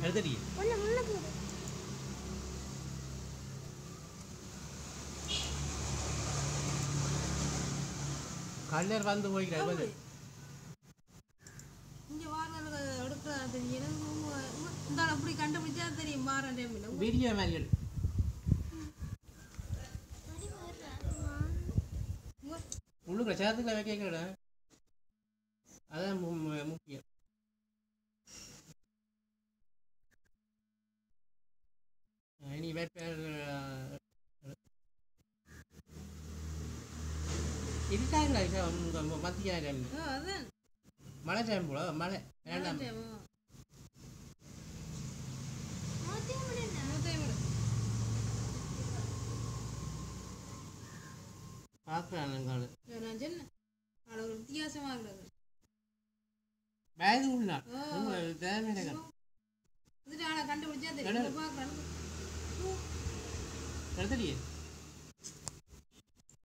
எடுத்துட்டியே ஒன்று முன்னுக்கு விடு. கல்லர் வந்து போய்க்கிறார் பாரு. இங்க வாரல எடுக்க தெரியும் இந்த ஆள் அப்படி கண்டுபிடிச்சா தெரியும் வார டைம்ல வீடியோ மாதிரி எடு அடி வர்றா. உள்ளுக்குள்ள சேர்த்துக்குள்ள வைக்கக்கூட அதான் மு- மு- முக்கியம் அஹ் இனி வேட்பாளர் இருக்காங்களா இப்போ உங்கள் மத்திய டைம் அதான் மழை டைம் போல மழை வேண்டாம் மொத்தம் விடுண்ணா. பார்க்குறான் எங்காள் நான் சொன்னேன் அவ்வளோ வித்தியாசமா இருக்கிறது வயது உள்ள ஆ. தேவையான இதுட்டு ஆளை கண்டுபிடிச்சா தெரியும் இங்க பார்க்கறான் எடுத்துட்டியே